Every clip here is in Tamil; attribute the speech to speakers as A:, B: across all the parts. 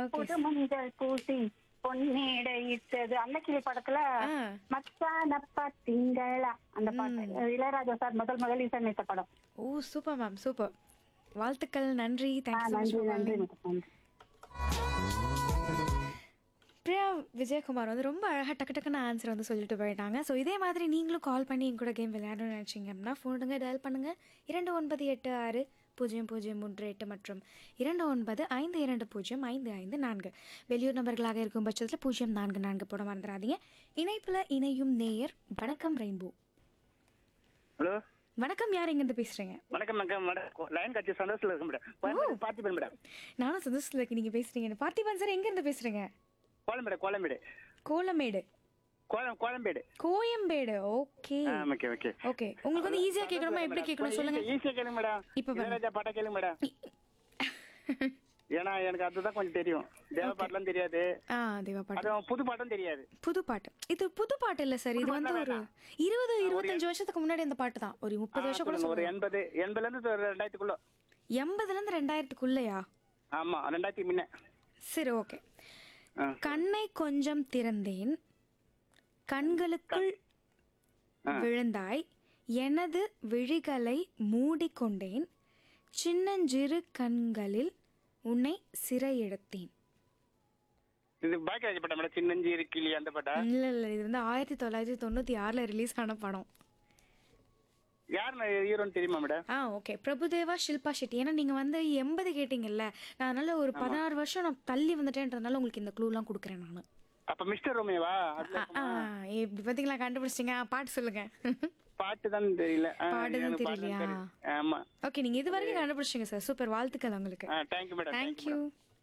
A: ஓகே
B: புது மஞ்சள் பூசி பொன்னேடை இட்டது அன்னக்கிளி படத்துல
A: ஆ.
B: மச்சான பாத்தீங்களா அந்த பாட்டு இளையராஜா சார் முதல் முதல் இசையமைத்த படம்
A: ஓ சூப்பர் மேம் சூப்பர் வாழ்த்துக்கள் நன்றி
B: ஆ,
A: தேங்க்ஸ்
B: நன்றி நன்றி மேடம், நன்றி
A: பிரியா விஜயகுமார் வந்து ரொம்ப அழகாக டக்கு டக்குன்னு ஆன்சர் வந்து சொல்லிட்டு போயிட்டாங்க ஸோ இதே மாதிரி நீங்களும் கால் பண்ணி என் கூட கேம் விளையாடணும்னு நினச்சிங்க அப்படின்னா ஃபோனுங்க டயல் பண்ணுங்கள் இரண்டு ஒன்பது எட்டு ஆறு பூஜ்ஜியம் பூஜ்ஜியம் மூன்று எட்டு மற்றும் இரண்டு ஒன்பது ஐந்து இரண்டு பூஜ்ஜியம் ஐந்து ஐந்து நான்கு வெளியூர் நபர்களாக இருக்கும் பட்சத்தில் பூஜ்ஜியம் நான்கு நான்கு போட மறந்துடாதீங்க இணைப்பில் இணையும் நேயர் வணக்கம் ரெயின்போ
C: ஹலோ
A: வணக்கம் யார் எங்கேருந்து பேசுகிறீங்க
C: வணக்கம் வணக்கம் மேடம் லைன் கட்சி சந்தோஷத்தில் இருக்கு மேடம் கோயம்பேடு பார்த்திபன் மேடம்
A: நானும் சந்தோஷத்தில் இருக்கு நீங்கள் பேசுகிறீங்க பார்த்திபன் சார் எங்கேருந்து பேசுகிறீங்க
C: கோலம்பேடு கோலம்பேடு
A: கோலமேடு
C: கோலம் கோலம்பேடு
A: கோயம்பேடு ஓகே
C: ஆ ஓகே ஓகே
A: ஓகே உங்களுக்கு வந்து ஈஸியா கேட்கணுமா எப்படி கேட்கணும் சொல்லுங்க
C: ஈஸியாக கேளுங்க மேடம்
A: இப்ப பாருங்க.
C: இளையராஜா பாட்டை கேளுங்க மேடம் ஏன்னா எனக்கு அதுதான் கொஞ்சம் தெரியும் தேவ பாட்டுலாம் தெரியாது
A: ஆ தேவா பாட்டு
C: அதுவும் புது பாட்டும் தெரியாது
A: புது பாட்டு இது புது பாட்டு இல்ல சார் இது வந்து ஒரு இருபது இருபத்தஞ்சு வருஷத்துக்கு முன்னாடி அந்த பாட்டு தான் ஒரு முப்பது வருஷம் கூட
C: சொல்லுங்க, ஒரு
A: சொல்லலாம்
C: எண்பது எண்பதுல இருந்து ஒரு ரெண்டாயிரத்துக்குள்ள
A: எண்பதுல இருந்து ரெண்டாயிரத்துக்குள்ளயா
C: ஆமா ரெண்டாயிரத்தி முன்ன
A: சரி ஓகே
C: ஆ.
A: கண்ணை கொஞ்சம் திறந்தேன் கண்களுக்குள் விழுந்தாய் எனது விழிகளை மூடிக்கொண்டேன் சின்னஞ்சிறு கண்களில் உன்னை சிறையெடுத்தேன்
C: இது பாக்கியராஜ பாட்டா மேடம் சின்னஞ்சிறு கிளி அந்த பாட்டா
A: இல்ல இல்ல இது வந்து ஆயிரத்தி தொள்ளாயிரத்தி தொண்ணூத்தி ஆறுல ரிலீஸ் ஆன படம்
C: யார் ஹீரோன்னு தெரியுமா மேடம்
A: ஆ ஓகே பிரபுதேவா ஷில்பா ஷெட்டி ஏன்னா நீங்க வந்து எண்பது கேட்டீங்கல்ல நான் அதனால ஒரு பதினாறு வருஷம் நான் தள்ளி வந்துட்டேன்றதுனால உங்களுக்கு இந்த க்ளூலாம் கொடுக்குறேன் நான்
C: அப்ப மிஸ்டர் ரோமியோவா அதுல
A: இப்படி பார்த்தீங்களா கண்டுபிடிச்சிங்க ஆ, பாட்டு சொல்லுங்க
C: பாட்டு தான் தெரியல ஆ,
A: பாடுதான்
C: எனக்கு பாட்டு
A: தெரியலையா?
C: தெரியல. ஆமா
A: ஓகே நீங்க இது வரைக்கும் கண்டுபிடிச்சிங்க சார் சூப்பர் வாழ்த்துக்கள் உங்களுக்கு
C: ஆ தேங்க்யூ மேடம்
A: தேங்க்யூ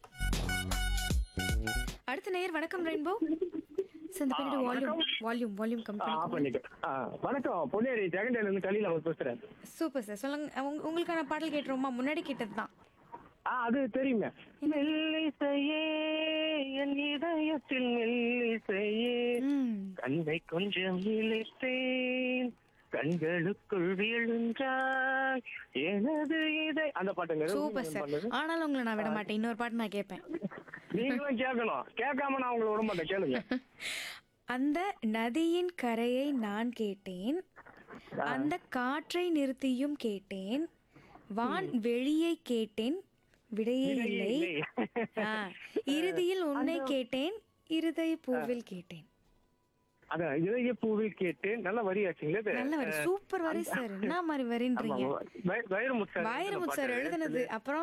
A: அடுத்த நேயர் வணக்கம் ரெயின்போ சார் இந்த பின்னாடி வால்யூம் வால்யூம் வால்யூம் கம்மி
D: ஆ,
A: பண்ணி
D: பண்ணிட்டேன். ஆ, வணக்கம் பொன்னேரி ஜெகண்டேல இருந்து கலியில அவர் பேசுறேன்
A: சூப்பர் சார் சொல்லுங்க உங்க- உங்களுக்கான பாடல் கேட்டுருவோமா முன்னாடி கேட்டது தான்
D: ஆ அது தெரியுங்க மெல்லிசையே என் இதயத்தில் மெல்லிசையே
A: ம்
D: கண்ணை கொஞ்சம் இழைத்தேன் கண்களுக்குள் விழுந்தாய் எனது இதை அந்த பாட்டுங்க இது
A: சூப்பர்
D: நீங்க
A: சார்
D: பண்ணது.
A: ஆனாலும் உங்களை நான் விட மாட்டேன் இன்னொரு பாட்டு நான் கேட்பேன்
D: நீங்களும் கேட்கணும் கேட்காம நான் உங்களை விட மாட்டேன் கேளுங்க
A: அந்த நதியின் கரையை நான் கேட்டேன் அந்த காற்றை நிறுத்தியும் கேட்டேன் வான் வெளியை கேட்டேன் விடையே இல்லை ஆ, இறுதியில் உன்னை கேட்டேன் இருதய பூவில் கேட்டேன்
D: அதான் இதய பூவில் கேட்டேன் நல்ல வரி ஆச்சுங்களே இது.
A: நல்ல வரி சூப்பர் வரி சார் என்ன மாதிரி வரீன்றீங்க
D: வய- வைரமுத்து சார்
A: வைரமுத்து சார் எழுதுனது அப்புறம்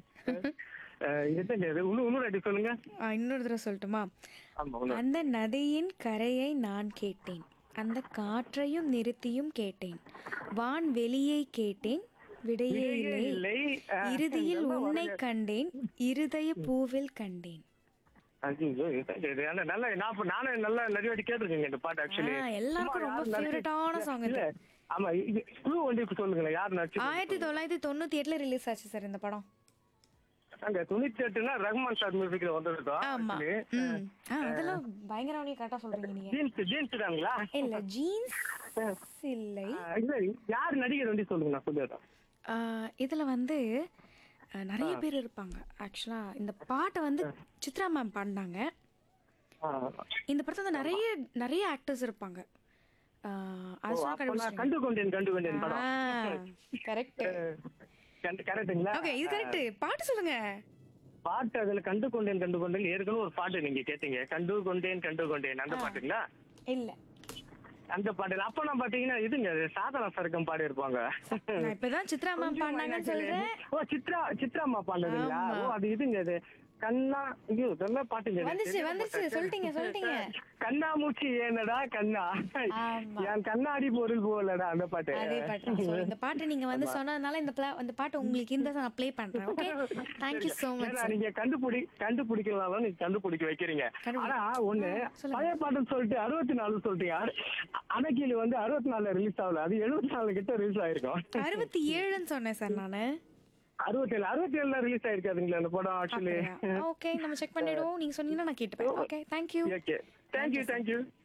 D: அஹ், இதுதான் இது. இன்னும் இன்னொரு அடி சொல்லுங்க
A: ஆ, இன்னொரு தடவை சொல்லட்டுமா
D: ஆமா இன்னொரு.
A: அந்த நதியின் கரையை நான் கேட்டேன் அந்த காற்றையும் நிறுத்தியும் கேட்டேன் வான் வெளியை கேட்டேன் விடையே
D: விடையே
A: இல்லை
D: இல்லை. ஆ,
A: இறுதியில்
D: நல்லா
A: உன்னை
D: வருங்க.
A: கண்டேன் இருதய பூவில் கண்டேன்
D: ஐயோ, இதுதான் இது. ஆனா நல்லா நான் இப்ப நானும் நல்லா நிறைய வாட்டி கேட்டிருக்கேங்க இந்த பாட்டு ஆக்சுவலி
A: ஆ, எல்லாருக்கும் ரொம்ப ஃபேவரட்டான சாங் இது
D: ஆமா இது குழு வந்து சொல்லுங்களேன் யார் நடிச்சு
A: ஆயிரத்தி தொள்ளாயிரத்தி தொண்ணூத்தி எட்டுல ரிலீஸ் ஆச்சு சார் இந்த படம்
D: அங்க தொண்ணூத்தி எட்டுனா ரஹ்மான் சார் மியூசிக்ல வந்திருக்கோம்
A: ஆமா ம் ஆ, அதெல்லாம் பயங்கரவனே கரெக்டா சொல்றீங்க நீங்க
D: ஜீன்ஸ் ஜீன்ஸ் தாங்களா
A: இல்ல ஜீன்ஸ் இல்லை
D: ஆ, இல்ல யார் நடிகர் வந்து சொல்லுங்க நான் சொல்லிடுறேன்
A: ஆ, இதுல வந்து ஆ, நிறைய பேர் இருப்பாங்க ஆக்சுவலா இந்த பாட்டை வந்து சித்ரா மேம் பாடினாங்க
D: ஆ.
A: இந்த படத்துல வந்து நிறைய நிறைய ஆக்டர்ஸ் இருப்பாங்க ஆ, அது சொன்னா
D: அப்ப நான்
A: கண்டுபிடிச்சிருங்க.
D: கண்டு கொண்டேன் கண்டு கொண்டேன் படம்
A: ஆ, correct.
D: கண்டு- கரெக்ட்டுங்களா
A: Okay, இது கரெக்ட் பாட்டு சொல்லுங்க
D: பாட்டு அதுல கண்டு கொண்டேன் கண்டு கொண்டேன் ஏற்கனவே ஒரு பாட்டு நீங்க கேட்டீங்க கண்டு கொண்டேன் கண்டு கொண்டேன் அந்த பாட்டுங்களா
A: இல்ல
D: அந்த பாட்டு அப்ப நான் பாத்தீங்கன்னா இதுங்க சாதனா சரக்கம் பாடி இருப்பாங்க
A: நான் இப்பதான் சித்ரா மேம் பாடினாங்கன்னு சொல்றேன்
D: ஓ சித்ரா சித்ராமா பாடுறதுங்களா
A: ஆமா.
D: ஓ அது இதுங்க அது கண்ணா ஐயோ இதெல்லாம் பாட்டுங்க இது.
A: வந்துச்சு வந்துச்சு சொல்லிட்டீங்க சொல்லிட்டீங்க
D: கண்ணாமூச்சி ஏனடா கண்ணா
A: ஆமா.
D: என் கண்ணாடி பொருள் போலடா அந்த பாட்டு
A: அதே பாட்டு தான். So, இந்த பாட்டு நீங்க வந்து சொன்னதுனால இந்த pla- இந்த பாட்டு உங்களுக்கு இந்த நான் ப்ளே பண்றேன் ஓகே தேங்க்யூ சோ மச்
D: ஏன்னா நீங்க கண்டுபிடி கண்டுபிடிக்கலாம் நீங்க கண்டுபிடிக்க வைக்கிறீங்க
A: கண்டுபிடி-
D: ஆனா ஒண்ணு
A: ஆ, சொல்லுங்க.
D: பழைய பாட்டுன்னு சொல்லிட்டு அறுபத்தி நாலு சொல்லிட்டீங்க அ- அணைக்கிளி வந்து அறுபத்தி நாலுல ரிலீஸ் ஆகல அது எழுபத்தி நாலு கிட்ட ரிலீஸ் ஆயிருக்கும்
A: அறுபத்தி ஏழுன்னு சொன்னேன் சார் நானு
D: அறுபத்தி ஏழு அறுபத்தி ஏழுல ரிலீஸ் ஆயிருக்காதுங்களா அந்த படம் ஆக்சுவலி
A: ஓகே நம்ம செக் பண்ணிடுவோம் நீங்க சொன்னீங்கன்னா நான் கேட்டுப்பேன் okay thank you
D: okay thank you thank you